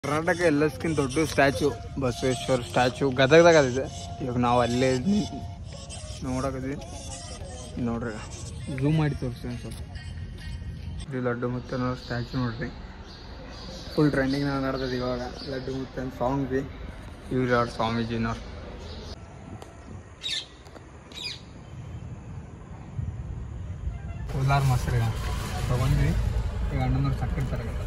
ಕರ್ನಾಟಕ ಎಲ್ಲದಕ್ಕಿಂತ ದೊಡ್ಡ statue Basaveshwara statue ಗದಗದಾಗ ಅದಿದೆ ಇವಾಗ ನಾವು ಅಲ್ಲೇ ನೋಡಕದ್ವಿ ನೋಡ್ರಿ ಝೂಮ್ ಮಾಡಿ ತೋರಿಸ್ತೀನಿ ಸ್ವಲ್ಪ ಇದು ಲಡ್ಡು ಮುತ್ತನ ಸ್ಟ್ಯಾಚು ನೋಡ್ರಿ ಫುಲ್ ಟ್ರೆಂಡಿಂಗ್ ನಾವು ನಡೆದದ ಇವಾಗ ಲಡ್ಡು ಮುತ್ತನ ಸಾಂಗ್ ಬಿ ಇವ್ರು ಯಾರು ಸ್ವಾಮೀಜಿನವ್ರು ಕೋಲಾರ ಮೊಸರು ತಗೊಂಡ್ವಿ ಈಗ ಅಣ್ಣನವ್ರು ಸಕ್ಕರೆ ತರಗತ್ತ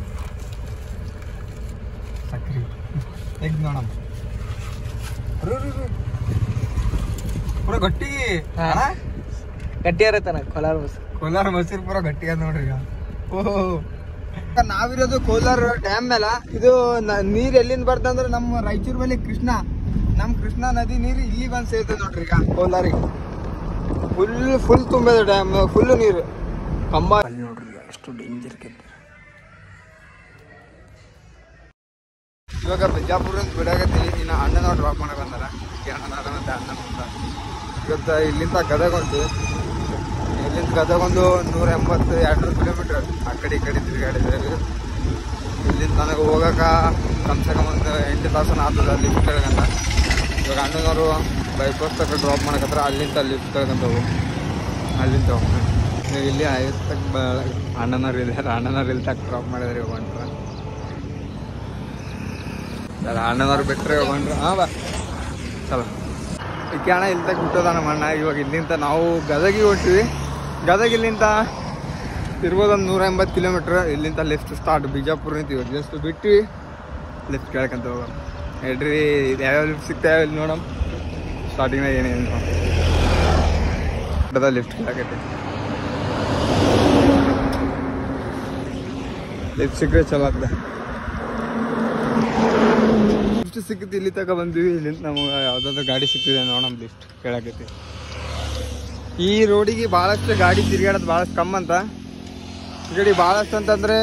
ಸಕ್ರಿ ತೆಗ್ದು ನೋಡಮ್ಮ ಅರು, ಅರು, ಅರು. ಪೂರ ಗಟ್ಟಿ ಅಣ್ಣ? ಗಟ್ಟಿಯಾರ ತನ ಕೋಲಾರ ಬಸ್ ಕೋಲಾರ ಮೊಸರು ಪೂರ ಗಟ್ಟಿ ಅದ ನೋಡ್ರಿ ಈಗ ಓಹೋ ನಾವಿರೋದು ಕೋಲಾರ ಡ್ಯಾಮ್ ಮೇಲ ಇದು ನ- ನೀರ್ ಎಲ್ಲಿಂದ ಬರ್ತಂದ್ರೆ ನಮ್ಮ ರಾಯಚೂರ್ ಮೇಲೆ ಕೃಷ್ಣ ನಮ್ ಕೃಷ್ಣ ನದಿ ನೀರು ಇಲ್ಲಿ ಬಂದ್ ಸೇರ್ತದೆ ನೋಡ್ರಿ ಈಗ ಕೋಲಾರಿಗೆ ಫುಲ್ ಫುಲ್ ತುಂಬಿದೆ ಡ್ಯಾಮ್ ಫುಲ್ ನೀರು ಕಂಬ ಅಲ್ಲಿ ನೋಡ್ರಿ ಈಗ ಎಷ್ಟು ಡೇಂಜರ್ ಕೆತ್ತ ಇವಾಗ ಬಿಜಾಪುರ ಅಂತ ಬಿಡಾಕತ್ತೀವಿ ಇನ್ನು ಅಣ್ಣನವ್ರು ಡ್ರಾಪ್ ಮಾಡಕ್ ಬಂದಾರ ಈ ಅಣ್ಣನವ್ರ ಮತ್ತೆ ಅಣ್ಣ ಅಂತ ಇವತ್ತು ಇಲ್ಲಿಂದ ಗದಗ ಹೊಂಟಿವಿ ಇಲ್ಲಿಂದ ಗದಗ ಒಂದು ನೂರ ಎಂಬತ್ತು ಎರಡು ಕಿಲೋಮೀಟ್ರ್ ಆ ಕಡೆ ಈ ಕಡೆ ತಿರುಗಾಡಿದ್ರೆ ಇಲ್ಲಿಂದ ನನಗೆ ಹೋಗಾಕ ಕಮ್ಸೆ ಕಮ್ ಒಂದು ಎಂಟು ತಾಸನ ಆಗ್ತದೆ ಲಿಫ್ಟ್ ಕೆಳಗಂತ ಇವಾಗ ಅಣ್ಣನವರು ಬೈಪಾಸ್ ತಕ್ಕ ಡ್ರಾಪ್ ಮಾಡಕತ್ರ ಅಲ್ಲಿಂದ ಲಿಫ್ಟ್ ಕೆಳಗಂತ ಹೋಗು ಅಲ್ಲಿಂದ ಹೋಗ್ಬೇಕು ನೀವು ಇಲ್ಲಿ ಐವತ್ತಕ್ಕೆ ಬ ಅಣ್ಣನವ್ರು ಇದ್ದಾರೆ ಅಣ್ಣನವ್ರು ಇಲ್ಲಿ ತಕ್ಕ ಡ್ರಾಪ್ ಮಾಡಿದ್ರೆ ಹೋಗ್ಕೊಂಡ್ರ ಸರ್ ಅಣ್ಣನವ್ರು ಬಿಟ್ಟರೆ ಹೋಗ್ಕೊಂಡ್ರು ಹಾಂ ಬಾ ಚಲೋ ಇದಕ್ಕೆ ಅಣ್ಣ ಇಲ್ಲಿ ತಕ್ಕ ಬಿಟ್ಟದ ನಮ್ಮ ಅಣ್ಣ ಇವಾಗ ಇಲ್ಲಿಂದ ನಾವು ಗದಗಿಗೆ ಹೊಂಟಿವಿ ಗದಗ ಇಲ್ಲಿಂದ ಇರ್ಬೋದು ಒಂದು ನೂರ ಎಂಬತ್ತು ಕಿಲೋಮೀಟ್ರ್ ಇಲ್ಲಿಂದ ಲಿಫ್ಟ್ ಸ್ಟಾರ್ಟ್ ಬಿಜಾಪುರ ನಿಂತ ಇವಾಗ ಜಸ್ಟ್ ಬಿಟ್ಟು ಲಿಫ್ಟ್ ಕೇಳ್ಕೊಂತ ಹೋಗೋಣ ಹೇಳ್ರಿ ಯಾವ್ಯಾವ ಲಿಫ್ಟ್ ಸಿಗ್ತಾವೆ ಇಲ್ಲಿ ನೋಡಮ್ ಸ್ಟಾರ್ಟಿಂಗ್ನಾಗ ಏನೇನು ಲಿಫ್ಟ್ ಕೇಳಕೈತಿ ಲಿಫ್ಟ್ ಸಿಕ್ಕರೆ ಚಲೋ ಆಗ್ತದೆ ಲಿಫ್ಟ್ ಸಿಕ್ಕಿತ್ತು ಇಲ್ಲಿ ತನಕ ಬಂದ್ವಿ ಇಲ್ಲಿಂದ ನಮಗೆ ಯಾವುದಾದ್ರು ಗಾಡಿ ಸಿಕ್ತಿದೆ ನೋಡಮ್ ಲಿಫ್ಟ್ ಕೇಳಕೈತಿ ಈ ರೋಡಿಗೆ ಭಾಳಷ್ಟು ಗಾಡಿ ತಿರ್ಗಾಡೋದು ಭಾಳಷ್ಟು ಕಮ್ಮಿ ಅಂತ ಈ ಕಡೆ ಭಾಳಷ್ಟು ಅಂತಂದ್ರೆ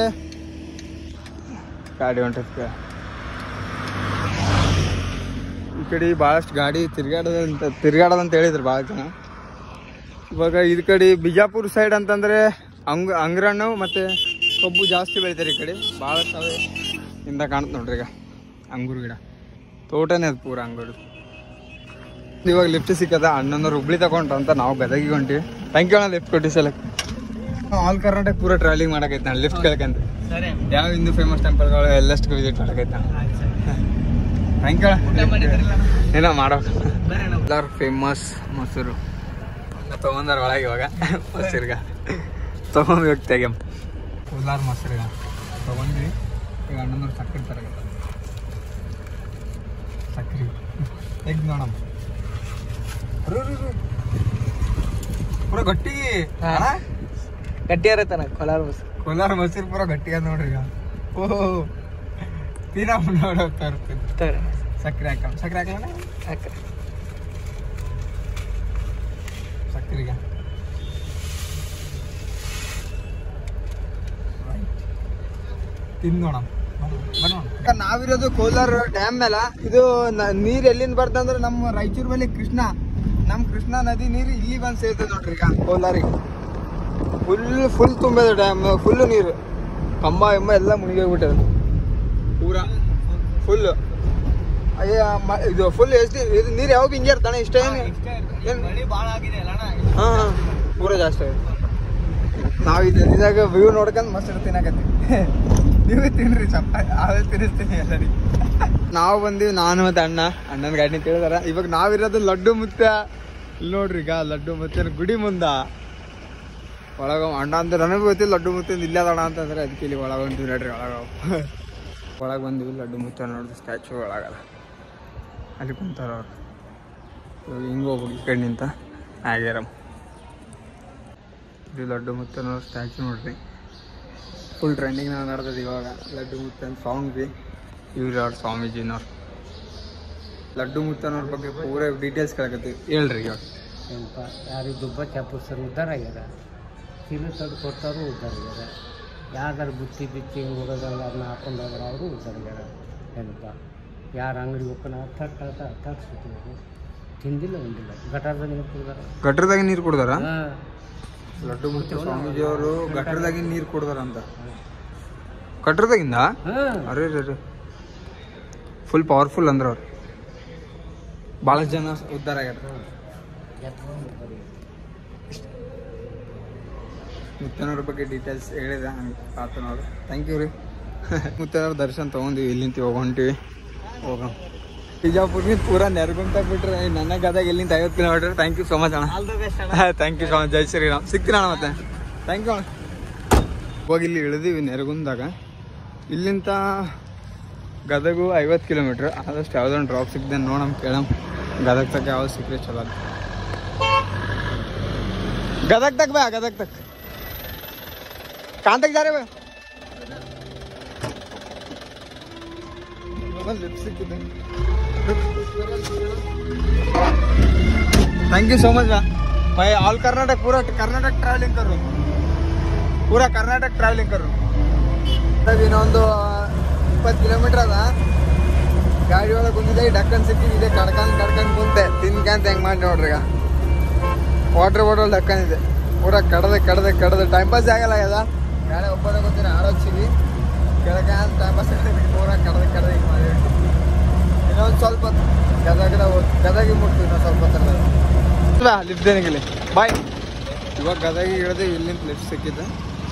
ಗಾಡಿ ಹೊಂಟದ ಈ ಕಡೆ ಭಾಳಷ್ಟು ಗಾಡಿ ತಿರ್ಗಾಡೋದಂತ ತಿರ್ಗಾಡೋದಂತ ಹೇಳಿದ್ರು ಭಾಳ ಜನ ಇವಾಗ ಇದು ಕಡೆ ಬಿಜಾಪುರ ಸೈಡ್ ಅಂತಂದ್ರೆ ಅಂಗ್ ಅಂಗ್ರಣ್ಣು ಮತ್ತು ಕಬ್ಬು ಜಾಸ್ತಿ ಬೆಳಿತಾರೆ ಈ ಕಡೆ ಭಾಳಷ್ಟು ಅವೇ ಇಂದ ಕಾಣುತ್ತೆ ನೋಡ್ರಿ ಈಗ ಅಂಗೂರು ಗಿಡ ತೋಟನೇ ಅದು ಪೂರ ಅಂಗೂರು ಇವಾಗ ಲಿಫ್ಟ್ ಸಿಕ್ಕದ ಅಣ್ಣನವ್ರು ಹುಬ್ಳಿ ತಗೊಂಡ್ರು ಅಂತ ನಾವು ಗದಗಿಗೆ ಹೊಂಟಿವಿ ಥ್ಯಾಂಕ್ ಯು ಅಣ್ಣ ಲಿಫ್ಟ್ ಕೊಟ್ಟು ಸಲ ಆಲ್ ಕರ್ನಾಟಕ ಪೂರ ಟ್ರಾವೆಲಿಂಗ್ ಮಾಡಕೈತೆ ನಾನು ಲಿಫ್ಟ್ ಕೇಳ್ಕಂತ ಸರಿ ಯಾವ ಹಿಂದೂ ಫೇಮಸ್ ಟೆಂಪಲ್ಗಳು ಎಲ್ಲಷ್ಟು ವಿಸಿಟ್ ಮಾಡಕೈತೆ ನಾನು ಥ್ಯಾಂಕ್ ಯು ಏನೋ ಮಾಡೋ ಎಲ್ಲಾರು ಫೇಮಸ್ ಮೊಸರು ತೊಗೊಂಡಾರ ಒಳಗೆ ಇವಾಗ ಮೊಸರ್ಗ ತೊಗೊಂಡು ಹೋಗಿ ತೆಗ್ಯಮ್ ಕೋಲಾರ ಮೊಸರ್ಗ ತೊಗೊಂಡ್ವಿ ಈಗ ಅಣ್ಣನವ್ರು ಸಕ್ಕರೆ ತರಗತ್ತ ಸಕ್ರಿ ತೆಗ್ದು ನೋಡಮ್ಮ ಅರು, ಅರು, ಅರು. ಪೂರ ಗಟ್ಟಿ ಅಣ್ಣ? ಗಟ್ಟಿಯಾರ ತನ ಕೋಲಾರ ಬಸ್ ಕೋಲಾರ ಮೊಸರು ಪೂರ ಗಟ್ಟಿ ಅದ ನೋಡ್ರಿ ಈಗ ಓಹೋ ತೀರಾ ನೋಡೋಗ್ತಾ ಇರ್ತೀನಿ ತಗರಿ ಸಕ್ಕರೆ ಹಾಕಮ್ ಸಕ್ಕರೆ ಹಾಕಲ್ಲ ಹಾಕ ಸಕ್ಕರೆಗ ತಿಂದು ನೋಡಮ್ ನಾವಿರೋದು ಕೋಲಾರ ಡ್ಯಾಮ್ ಮೇಲ ಇದು ನ- ನೀರ್ ಎಲ್ಲಿಂದ ಬರ್ತಂದ್ರೆ ನಮ್ಮ ರಾಯಚೂರ್ ಮೇಲೆ ಕೃಷ್ಣ ನಮ್ ಕೃಷ್ಣ ನದಿ ನೀರು ಇಲ್ಲಿ ಬಂದ್ ಸೇರ್ತದೆ ನೋಡ್ರಿ ಈಗ ಕೋಲಾರಿಗೆ ಫುಲ್ ಫುಲ್ ತುಂಬಿದೆ ಡ್ಯಾಮ್ ಫುಲ್ ನೀರು ಕಂಬ ಎಂಬ ಎಲ್ಲ ಮುಳುಗಿ ಹೋಗ್ಬಿಟ್ಟದ ಪೂರ ಫುಲ್ ಅಯ್ಯ ಮ- ಇದು ಫುಲ್ ಎಷ್ಟು ಇದು ನೀರು ಯಾವಾಗ ಹಿಂಗೆ ಇರ್ತಾನೆ ಇಷ್ಟ ಏನು ಏನ್- ಭಾಳ ಆಗಿದೆ ಅಲ್ಲ ಹಾ ಹಾ, ಪೂರ ಜಾಸ್ತಿ ಆಗಿದೆ ನಾವು ಇದು ಇದಾಗ ವ್ಯೂ ನೋಡ್ಕೊಂಡು ಮಸ್ತ್ ತಿನ್ನಕತ್ತಿ ನೀವು ತಿನ್ರಿ ಚಪ್ಪ ಅವೇ ತಿನ್ನಿಸ್ತೀನಿ ಎಲ್ಲರಿಗೆ ನಾವು ಬಂದೀವಿ ನಾನು ಮತ್ತೆ ಅಣ್ಣ ಅಣ್ಣನ ಗಾಡಿ ತಿಳಿದಾರ ಇವಾಗ ನಾವಿರೋದು ಲಡ್ಡು ಮುತ್ತ ಇಲ್ಲಿ ನೋಡ್ರಿ ಈಗ ಲಡ್ಡು ಮುತ್ತನ ಗುಡಿ ಮುಂದ ಒಳಗ ಅಣ್ಣ ಅಂತ ನನಗೂ ಗೊತ್ತಿಲ್ಲ ಲಡ್ಡು ಮುತ್ತಿಂದ ಇಲ್ಲೇ ಅಣ್ಣ ಅಂತಂದ್ರೆ ಅದಕ್ಕೆ ಇಲ್ಲಿ ಒಳಗೆ ಹೊಂಟಿವಿ ನೋಡ್ರಿ ಒಳಗ ಒಳಗೆ ಬಂದಿವಿ ಲಡ್ಡು ಮುತ್ತ ನೋಡಿದ್ರೆ ಸ್ಟ್ಯಾಚು ಒಳಗದ ಅಲ್ಲಿ ಕುಂತಾರ ಅವ್ರು ಇವಾಗ ಹಿಂಗೆ ಹೋಗ್ಬೇಕು ಈ ಕಡೆ ನಿಂತ ಆಗ್ಯಾರಮ್ಮ ಇದು ಲಡ್ಡು ಮುತ್ತನ ಸ್ಟ್ಯಾಚು ನೋಡ್ರಿ ಫುಲ್ ಟ್ರೆಂಡಿಂಗ್ ನಾವು ನಡೆದದ ಇವಾಗ ಲಡ್ಡು ಮುತ್ತನ ಸಾಂಗ್ ಬಿ ಇವ್ರು ಅವ್ರ ಸ್ವಾಮೀಜಿನವ್ರು ಲಡ್ಡು ಮುತ್ತನವ್ರ ಬಗ್ಗೆ ಪೂರ ಡೀಟೇಲ್ಸ್ ಕೇಳಕತ್ತೀವಿ ಹೇಳ್ರಿ ಇವಾಗ ಏನಪ್ಪ ಯಾರಿಗೆ ದುಬ್ಬ ಚಾಪುಸರು ಉದ್ಧಾರ ಆಗ್ಯಾರ ತಿರು ತಡು ಕೊಟ್ಟವರು ಉದ್ಧಾರ ಆಗ್ಯಾರ ಯಾವ್ದಾರು ಬುತ್ತಿ ಬಿತ್ತಿ ಹಿಂಗೆ ಹೋಗೋದಲ್ಲ ಅದನ್ನ ಹಾಕೊಂಡು ಹೋಗೋರು ಅವರು ಉದ್ಧಾರ ಆಗ್ಯಾರ ಏನಪ್ಪ ಯಾರು ಅಂಗಡಿ ಓಪನ್ ತಟ್ ತಟ್ ತಟ್ಸ್ಬಿಟ್ಟಿದ್ರು ತಿಂದಿಲ್ಲ ಒಂದಿಲ್ಲ ಗಟಾರದಾಗ ನೀರು ಕುಡ್ದಾರ ಗಟ್ರದಾಗ ನೀರು ಕುಡ್ದಾರ ಹಾಂ ಲಡ್ಡು ಮುತ್ತ ಸ್ವಾಮೀಜಿ ಅವರು ಗಟ್ರದಾಗಿನ ನೀರು ಕುಡ್ದಾರ ಅಂತ ಗಟ್ರದಾಗಿಂದ ಹಾಂ ಅರೆ ರೇ ರೇ ಫುಲ್ ಪವರ್ಫುಲ್ ಅಂದ್ರೆ ಅವ್ರು ಭಾಳಷ್ಟು ಜನ ಉದ್ಧಾರ ಆಗ್ಯಾರ ಮುತ್ತನವ್ರ ಬಗ್ಗೆ ಡೀಟೇಲ್ಸ್ ಹೇಳಿದೆ ಆತನವ್ರು ಥ್ಯಾಂಕ್ ಯು ರೀ ಮುತ್ತನವ್ರ ದರ್ಶನ ತೊಗೊಂಡಿವಿ ಇಲ್ಲಿಂದ ಹೋಗೊಂತೀವಿ ಹೋಗೋಣ ಬಿಜಾಪುರ್ನಿಂದ ಪೂರ ನೆರ್ಗುಂತ ಬಿಟ್ರೆ ನನ್ನ ಗದಾಗ ಇಲ್ಲಿಂದ ಐವತ್ತು kilometre thank you so much ಅಣ್ಣ all the best thank you so much ಜೈ ಶ್ರೀರಾಮ್ ಸಿಗ್ತೀನಿ ಅಣ್ಣ ಮತ್ತೆ ಥ್ಯಾಂಕ್ ಯು ಅಣ್ಣ ಹೋಗಿ ಇಲ್ಲಿ ಇಳಿದೀವಿ ನೆರಗುಂದಾಗ ಇಲ್ಲಿಂದ ಗದಗು ಐವತ್ತು ಕಿಲೋಮೀಟ್ರ್ ಆದಷ್ಟು ಯಾವ್ದೊಂದು ಡ್ರಾಪ್ ಸಿಗ್ದೆ ನೋಡಮ್ ಕೇಳಮ್ ಗದಗ್ ತಕ್ಕ ಯಾವ್ದು ಸಿಕ್ಕರೆ ಚಲೋ ಅದು ಗದಗ್ ತಕ್ ಬಾ ಗದಗ್ ತಕ್ ಕಾಂತಕ್ ಜಾರೆ ಬಾ ಸಿಕ್ಕಿದೆ थैंक यू सो मच मैं ऑल कर्नाटक पूरा कर्नाटक ट्रैवलिंग कर रहा हूँ पूरा कर्नाटक ट्रैवलिंग कर रहा हूँ तब ಇನ್ನೊಂದು ಇಪ್ಪತ್ತು ಕಿಲೋಮೀಟರ್ ಅದ ಗಾಡಿ ಒಳಗೆ ಕುಂತಿದ್ದೆ ಡಕ್ಕನ್ ಸಿಕ್ಕಿದೆ ಕಡ್ಕೊಂಡ್ ಕಡ್ಕೊಂಡ್ ಕುಂತೆ ತಿನ್ಕಂತ ಹೆಂಗ್ ಮಾಡಿ ನೋಡ್ರಿ ಈಗ ವಾಟರ್ ಬಾಟಲ್ ಡಕ್ಕನ್ ಇದೆ ಪೂರ ಕಡದೆ ಕಡದೆ ಕಡದೆ ಟೈಮ್ ಪಾಸ್ ಆಗಲ್ಲ ಆಗ್ಯದ ಗಾಡಿ ಒಬ್ಬನೇ ಕೂತೀನಿ ಆಡೋಚ್ಚಿವಿ ಕೆಳಕಂತ ಟೈಮ್ ಪಾಸ್ ಪೂರ ಕಡದೆ ಕಡದೆ ಹಿಂಗೆ ಮಾಡಿ ಇನ್ನೊಂದು ಸ್ವಲ್ಪ ಹೊತ್ತು ಗದಗದ ಗದಗಿ ಮುಟ್ತೀವಿ ನಾವು ಸ್ವಲ್ಪ ಹೊತ್ತಲ್ಲ ಲಿಫ್ಟ್ ಏನಿಗಿಲ್ಲ ಬಾಯ್ ಇವಾಗ ಗದಗಿ ಇಳಿದೆ ಇಲ್ಲಿಂದ ಲಿಫ್ಟ್ ಸಿಕ್ಕಿದ್ದು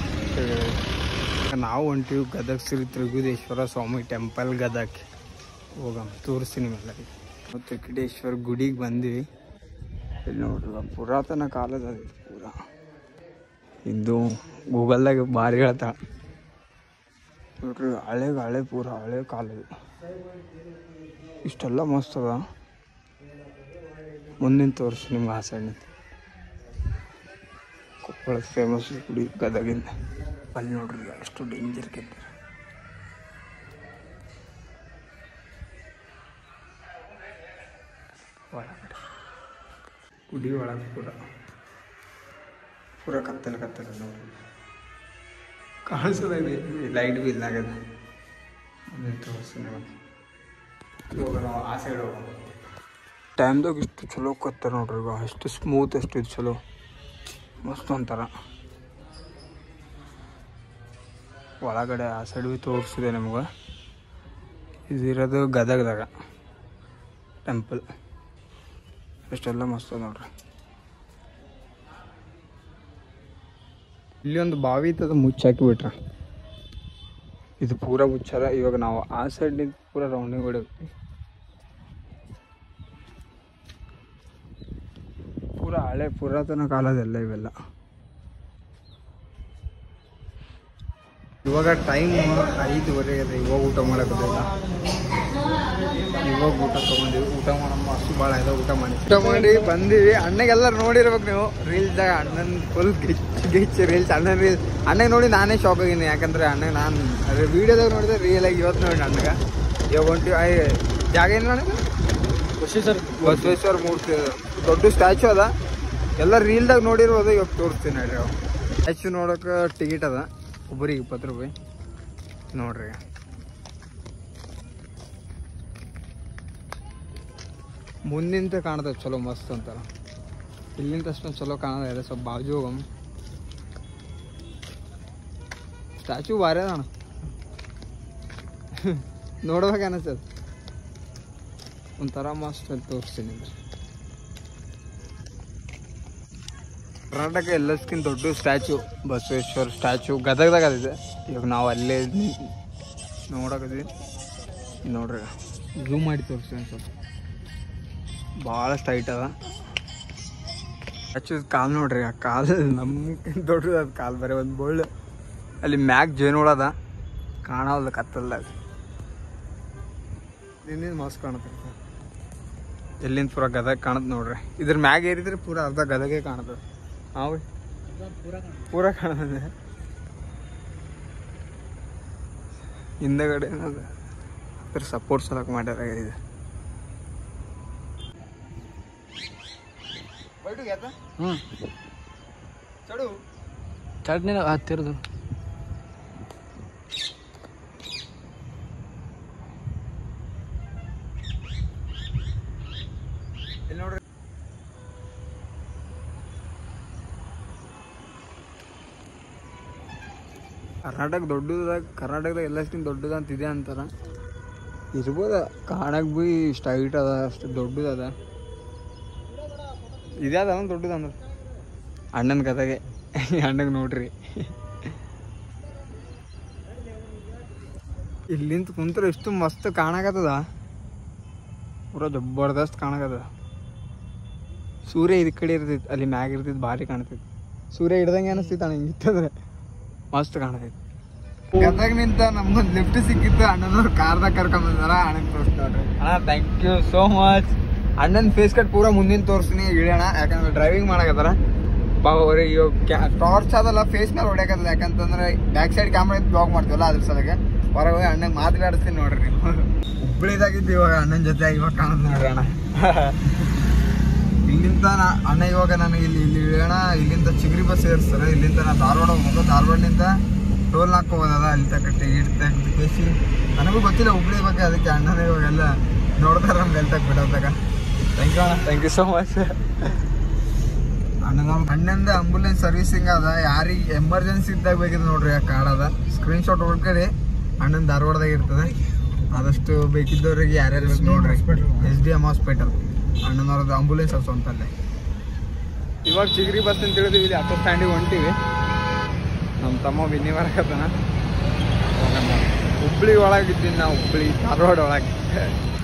ನಾವು ಹೊಂಟಿವಿ ಗದಗ್ ಶ್ರೀ ತ್ರಿಗುದೇಶ್ವರ ಸ್ವಾಮಿ ಟೆಂಪಲ್ ಗದಗ್ ಹೋಗಮ್ ತೋರಿಸ್ತೀನಿ ಎಲ್ಲರಿಗೆ ಮತ್ತು ತ್ರಿಕಟೇಶ್ವರ ಗುಡಿಗೆ ಬಂದ್ವಿ ಇಲ್ಲಿ ನೋಡ್ರಿ ಪುರಾತನ ಕಾಲದ ಅದು ಇದು ಪೂರ ಇದು ಗೂಗಲ್ದಾಗ ಭಾರಿ ಹೇಳ್ತಾಳ ನೋಡ್ರಿ ಹಳೆಗೆ ಹಳೆ ಪೂರ ಹಳೆ ಕಾಲದು ಇಷ್ಟೆಲ್ಲ ಮಸ್ತ್ ಅದ ಮುಂದಿನ ತೋರಿಸಿ ನಿಮ್ಗೆ ಆ ಸೈಡ್ ಕೊಪ್ಪಳದ ಫೇಮಸ್ ಗುಡಿ ಗದಗಿಂದ ಅಲ್ಲಿ ನೋಡ್ರಿ ಎಷ್ಟು ಡೇಂಜರ್ ಕೆಟ್ಟ ಒಳಗಡೆ ಗುಡಿ ಒಳಗೆ ಪೂರ ಪೂರ ಕತ್ತಲ ಕತ್ತಲ ನೋಡ್ರಿ ಕಾಣಿಸೋದ ಲೈಟ್ ಬಿ ಇಲ್ಲಾಗದ ಮುಂದಿನ ತೋರಿಸ್ತೀನಿ ನಿಮಗೆ ಇವಾಗ ನಾವು ಆ ಸೈಡ್ ಹೋಗೋಣ ಟೈಮ್ದಾಗ ಇಷ್ಟು ಚಲೋ ಕತ್ತಾರ ನೋಡ್ರಿ ಈಗ ಅಷ್ಟು ಸ್ಮೂತ್ ಅಷ್ಟು ಇದು ಚಲೋ ಮಸ್ತ್ ಒಂಥರ ಒಳಗಡೆ ಆ ಸೈಡ್ ಬಿ ತೋರಿಸಿದೆ ನಮ್ಗೆ ಇದಿರೋದು ಗದಗದಾಗ ಟೆಂಪಲ್ ಅಷ್ಟೆಲ್ಲ ಮಸ್ತ್ ಅದ ನೋಡ್ರಿ ಇಲ್ಲಿ ಒಂದು ಬಾವಿ ಇತ್ತದ ಮುಚ್ಚಾಕಿ ಬಿಟ್ರ ಇದು ಪೂರ ಮುಚ್ಚಾರ ಇವಾಗ ನಾವು ಆ ಸೈಡ್ ನಿಂತು ಪೂರ ರೌಂಡಿಂಗ್ ಹೊಡಿದ್ವಿ ಪೂರ ಹಳೆ ಪುರಾತನ ಕಾಲದೆಲ್ಲ ಇವೆಲ್ಲ ಇವಾಗ ಟೈಮ್ ಐದುವರೆ ಇದೆ ಇವಾಗ ಊಟ ಮಾಡೋದಿಲ್ಲ ಇವಾಗ ಊಟ ತೊಗೊಂಡಿವಿ ಊಟ ಮಾಡಮ್ಮ ಅಷ್ಟು ಭಾಳ ಇದೆ ಊಟ ಮಾಡಿ ಊಟ ಮಾಡಿ ಬಂದೀವಿ ಅಣ್ಣಗೆಲ್ಲರೂ ನೋಡಿರ್ಬೇಕು ನೀವು ರೀಲ್ಸ್ದಾಗ ಅಣ್ಣನ ಫುಲ್ ಗಿಚ್ ಗಿಚ್ ರೀಲ್ಸ್ ಅಣ್ಣನ ರೀಲ್ಸ್ ಅಣ್ಣಗೆ ನೋಡಿ ನಾನೇ ಶಾಕ್ ಆಗಿನಿ ಯಾಕಂದ್ರೆ ಅಣ್ಣಗೆ ನಾನು ವಿಡಿಯೋದಾಗ ನೋಡಿದೆ ರಿಯಲ್ ಆಗಿ ಇವತ್ತು ನೋಡಿ ಅಣ್ಣಗೆ ಇವಾಗ ಹೊಂಟಿವಿ ಐ ಜಾಗ ಏನು ನನಗೆ ಬಸವೇಶ್ವರ ಬಸವೇಶ್ವರ ಮೂರ್ತಿ ಅದು. ದೊಡ್ಡ ಸ್ಟ್ಯಾಚು ಅದ ಎಲ್ಲ ರೀಲ್ದಾಗ ನೋಡಿರ್ಬೋದು ಇವಾಗ ತೋರಿಸ್ತೀನಿ ಹೇಳ್ರಿ ಅವು ಸ್ಟ್ಯಾಚು ನೋಡೋಕೆ ಟಿಕೆಟ್ ಅದ ಒಬ್ಬರಿಗೆ ಇಪ್ಪತ್ತು ರೂಪಾಯಿ ನೋಡ್ರಿ ಮುಂದಿಂತ ಕಾಣ್ತದೆ ಚಲೋ ಮಸ್ತ್ ಅಂತಾರ ಇಲ್ಲಿಂದ ಅಷ್ಟೊಂದು ಚಲೋ ಕಾಣದ ಸ್ವಲ್ಪ ಬಾಜು ಹೋಗಮ್ ಸ್ಟ್ಯಾಚು ಭಾರಿ ಅದ ಅಣ್ಣ ನೋಡ್ಬೇಕು ಅನಿಸ್ತದೆ ಒಂಥರ ಮಸ್ತ್ ಅಂತ ತೋರಿಸ್ತೀನಿ ಅಂದ್ರೆ ಕರ್ನಾಟಕ ಎಲ್ಲದಕ್ಕಿಂತ ದೊಡ್ಡ ಸ್ಟ್ಯಾಚು ಬಸವೇಶ್ವರ ಸ್ಟ್ಯಾಚು ಗದಗದಾಗ ಅದಿದೆ ಇವಾಗ ನಾವು ಅಲ್ಲೇ ನೋಡಕದ್ವಿ ನೋಡ್ರಿ ಝೂಮ್ ಮಾಡಿ ತೋರಿಸ್ತೀನಿ ಸ್ವಲ್ಪ ಭಾಳಷ್ಟು ಹೈಟ್ ಅದ ಸ್ಟ್ಯಾಚು ಕಾಲು ನೋಡ್ರಿ ಆ ಕಾಲು ನಮ್ಗಿಂತ ದೊಡ್ಡದು ಅದು ಕಾಲು ಬರೀ ಒಂದು ಬೋಳ್ಳು ಅಲ್ಲಿ ಮ್ಯಾಗ್ ಜೇನುಹುಳ ಅದ ಕಾಣವಲ್ದು ಕತ್ತಲ್ದಾಗ ನಿನ್ನಿಂದ ಮಸ್ತ್ ಕಾಣುತ್ತೆ ಎಲ್ಲಿಂದ ಪೂರ ಗದಗ ಕಾಣತ್ ನೋಡ್ರಿ ಇದ್ರ ಮ್ಯಾಗ ಏರಿದ್ರೆ ಪೂರ ಅರ್ಧ ಗದಗೆ ಕಾಣತದೆ ಹಾವು ಪೂರ ಕಾಣತದೆ ಹಿಂದಗಡೆ ಏನದ ಅದ್ರ ಸಪೋರ್ಟ್ ಸಲಕ್ ಮಾಡ್ಯಾರ ಇದು ಹ್ಞೂ ಚಡು ಚಟ್ನಿ ಹತ್ತಿರದು ಇಲ್ಲಿ ನೋಡ್ರಿ ಕರ್ನಾಟಕ ದೊಡ್ಡದಾಗ ಕರ್ನಾಟಕದಾಗ ಎಲ್ಲಕ್ಕಿಂತ ದೊಡ್ಡದು ಅಂತ ಇದೆ ಅಂತಾರ ಇರ್ಬೋದ ಕಾಣಕ್ ಬಿ ಸ್ಟೈಟ್ ಅದ ಅಷ್ಟು ದೊಡ್ಡದದ ಇದೇ ಅದ ದೊಡ್ಡದ ಅಂದ್ರೆ ಅಣ್ಣನ ಕತೆಗೆ ಅಣ್ಣಗೆ ನೋಡ್ರಿ ಇಲ್ಲಿಂದ ಕುಂತ್ರೆ ಎಷ್ಟು ಮಸ್ತ್ ಕಾಣಕತ್ತದ ಪೂರ ಜಬರ್ದಸ್ತ್ ಕಾಣಕತ್ತದ ಸೂರ್ಯ ಇದ್ ಕಡೆ ಇರ್ತೈತಿ ಅಲ್ಲಿ ಮ್ಯಾಗ ಇರ್ತೈತಿ ಭಾರಿ ಕಾಣ್ತೈತಿ ಸೂರ್ಯ ಹಿಡ್ದಂಗೆ ಅನಿಸ್ತೈತಿ ಅಣ್ಣ ಹಿಂಗಿತ್ತಂದ್ರೆ ಮಸ್ತ್ ಕಾಣ್ತೈತಿ ಗದಗ ನಿಂತ ನಮ್ಗೊಂದು ಲಿಫ್ಟ್ ಸಿಕ್ಕಿತ್ತು ಅಣ್ಣನವ್ರು ಕಾರ್ದಾಗ ಕರ್ಕೊಂಡ್ ಬಂದಾರ ಅಣ್ಣನ್ ತೋರಿಸ್ ನೋಡ್ರಿ ಅಣ್ಣ ಥ್ಯಾಂಕ್ ಯು ಸೋ ಮಚ್ ಅಣ್ಣನ ಫೇಸ್ ಕಟ್ ಪೂರ ಮುಂದಿನ ತೋರಿಸ್ತೀನಿ ಇಳಿಯೋಣ ಯಾಕಂದ್ರೆ ಡ್ರೈವಿಂಗ್ ಮಾಡಕತ್ತಾರ ಪಾಪ ಅವ್ರಿಗೆ ಇವಾಗ ಟಾರ್ಚ್ ಅದಲ್ಲ ಫೇಸ್ ಮೇಲೆ ಹೊಡ್ಯಾಕತ್ತಲ್ಲ ಯಾಕಂತಂದ್ರೆ ಬ್ಯಾಕ್ ಸೈಡ್ ಕ್ಯಾಮ್ರಾ ಬ್ಲಾಗ್ ಮಾಡ್ತೀವಲ್ಲ ಅದ್ರ ಸಲಗೆ ಹೊರಗೆ ಹೋಗಿ ಅಣ್ಣಗೆ ಮಾತಾಡಿಸ್ತೀನಿ ನೋಡ್ರಿ ನೀವು ಹುಬ್ಳಿದಾಗಿದ್ದು ಇವಾಗ ಅಣ್ಣನ ಜೊತೆ ಇವಾಗ ಕಾಣೋದು ನೋಡ್ರಿ ಅಣ್ಣ ಇಲ್ಲಿಂದ ನಾ- ಅಣ್ಣ ಇವಾಗ ನನಗೆ ಇಲ್ಲಿ ಇಲ್ಲಿ ಇಳಿಯೋಣ ಇಲ್ಲಿಂದ ಚಿಗರಿ ಬಸ್ ಸೇರಿಸ್ತಾರೆ ಇಲ್ಲಿಂದ ನಾ ಧಾರವಾಡ ಹೋಗ್ಬೇಕು ಧಾರವಾಡನಿಂದ ಟೋಲ್ ನಾಕ್ ಹೋಗೋದದ ಅಲ್ಲಿ ತಕ್ಕ ಟಿಕೆಟ್ ತೆಗೆದು ಕೇಸಿ ನನಗೂ ಗೊತ್ತಿಲ್ಲ ಹುಬ್ಳಿ ಬಗ್ಗೆ ಅದಕ್ಕೆ ಅಣ್ಣನ ಇವಾಗೆಲ್ಲ ನೋಡ್ತಾರೆ ನಮ್ಗೆ ಎಲ್ಲಿ ತಕ್ಕ ಬಿಡೋದಾಗ ಥ್ಯಾಂಕ್ ಯು ಅಣ್ಣ ಥ್ಯಾಂಕ್ ಯು ಸೋ ಮಚ್ ಅಣ್ಣನ ಅಣ್ಣಂದ ಆಂಬುಲೆನ್ಸ್ ಸರ್ವಿಸಿಂಗ್ ಅದ ಯಾರಿಗೆ ಎಮರ್ಜೆನ್ಸಿ ಇದ್ದಾಗ ಬೇಕಿದ್ರೆ ನೋಡ್ರಿ ಆ ಕಾರ್ಡ್ ಅದ ಸ್ಕ್ರೀನ್ ಶಾಟ್ ಹೊಡ್ಕರಿ ಅಣ್ಣನ ಧಾರವಾಡದಾಗ ಇರ್ತದೆ ಆದಷ್ಟು ಬೇಕಿದ್ದವ್ರಿಗೆ ಯಾರ್ಯಾರು ಬೇಕು ನೋಡ್ರಿ ಎಸ್ ಡಿ ಎಮ್ ಹಾಸ್ಪಿಟಲ್ ಅಣ್ಣನವ್ರದ್ದು ಆಂಬುಲೆನ್ಸ್ ಅದು ಸ್ವಂತಲ್ಲೇ ಇವಾಗ ಚಿಗರಿ ಬಸ್ ಅಂತ ಹೇಳಿದ್ವಿ ಇಲ್ಲಿ ಆಟೋ ಸ್ಟ್ಯಾಂಡಿಗೆ ಹೊಂಟಿವಿ ನಮ್ಮ ತಮ್ಮ ಬಿನ್ನಿ ಬರಕತ್ತಾನ ಹುಬ್ಳಿ ಒಳಗಿದ್ದೀನಿ ನಾವು ಹುಬ್ಳಿ ಧಾರವಾಡ ಒಳಗೆ